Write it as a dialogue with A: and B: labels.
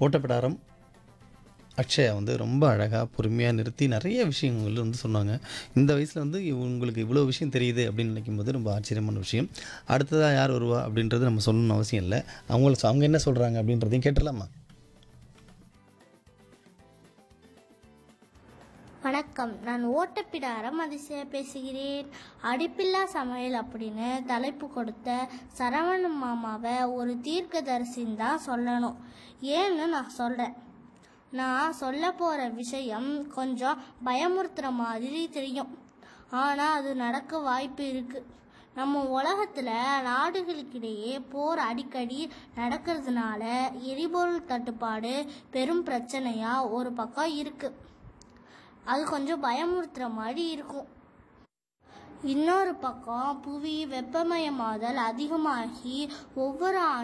A: ஓட்டப்பிடாரம் அக்ஷயா வந்து ரொம்ப அழகாக பொறுமையாக நிறுத்தி நிறைய விஷயங்கள் வந்து சொன்னாங்க இந்த வயசில் வந்து உங்களுக்கு இவ்வளோ விஷயம் தெரியுது அப்படின்னு நினைக்கும் போது ரொம்ப ஆச்சரியமான விஷயம் அடுத்ததாக யார் வருவா அப்படின்றது நம்ம சொல்லணும்னு அவசியம் இல்லை அவங்கள அவங்க என்ன சொல்கிறாங்க அப்படின்றதையும் கேட்டுடலாமா
B: வணக்கம் நான் ஓட்டப்பிடாரம் அதிசய பேசுகிறேன் அடுப்பில்லா சமையல் அப்படின்னு தலைப்பு கொடுத்த சரவண மாமாவை ஒரு தீர்க்கதரிசின்னு தான் சொல்லணும் ஏன்னு நான் சொல்கிறேன் நான் சொல்ல போகிற விஷயம் கொஞ்சம் பயமுறுத்துகிற மாதிரி தெரியும் ஆனால் அது நடக்க வாய்ப்பு இருக்குது நம்ம உலகத்தில் நாடுகளுக்கிடையே போர் அடிக்கடி நடக்கிறதுனால எரிபொருள் தட்டுப்பாடு பெரும் பிரச்சனையாக ஒரு பக்கம் இருக்குது அது கொஞ்சம் பயமுறுத்துகிற மாதிரி இருக்கும் இன்னொரு பக்கம் புவி வெப்பமயமாதல் அதிகமாகி ஒவ்வொரு